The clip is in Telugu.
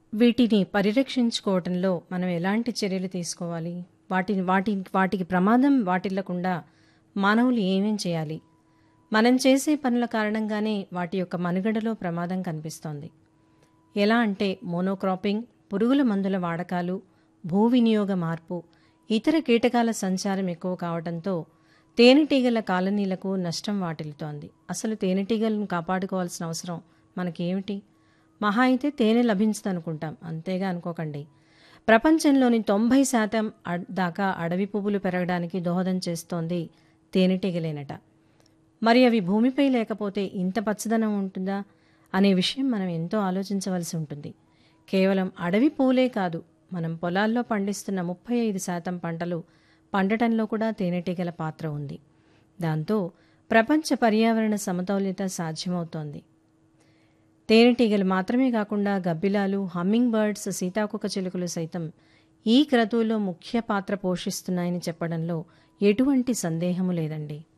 వీటిని పరిరక్షించుకోవటంలో మనం ఎలాంటి చర్యలు తీసుకోవాలి వాటిని వాటి వాటికి ప్రమాదం వాటిల్లకుండా మానవులు ఏమేం చేయాలి మనం చేసే పనుల కారణంగానే వాటి యొక్క మనుగడలో ప్రమాదం కనిపిస్తోంది ఎలా అంటే మోనోక్రాపింగ్ పురుగుల మందుల వాడకాలు భూ వినియోగ మార్పు ఇతర కీటకాల సంచారం ఎక్కువ కావడంతో తేనెటీగల కాలనీలకు నష్టం వాటిల్లుతోంది అసలు తేనెటీగలను కాపాడుకోవాల్సిన అవసరం మనకేమిటి మహా అయితే తేనె లభించదనుకుంటాం అంతేగా అనుకోకండి ప్రపంచంలోని తొంభై శాతం అడ్- దాకా అడవి పువ్వులు పెరగడానికి దోహదం చేస్తోంది తేనెటీగలేనట మరి అవి భూమిపై లేకపోతే ఇంత పచ్చదనం ఉంటుందా అనే విషయం మనం ఎంతో ఆలోచించవలసి ఉంటుంది కేవలం అడవి పూలే కాదు మనం పొలాల్లో పండిస్తున్న ముప్పై ఐదు శాతం పంటలు పండటంలో కూడా తేనెటీగల పాత్ర ఉంది దాంతో ప్రపంచ పర్యావరణ సమతౌల్యత సాధ్యమవుతోంది తేనెటీగలు మాత్రమే కాకుండా గబ్బిలాలు హమ్మింగ్ బర్డ్స్ సీతాకుక చిలుకలు సైతం ఈ క్రతువులో ముఖ్య పాత్ర పోషిస్తున్నాయని చెప్పడంలో ఎటువంటి సందేహము లేదండి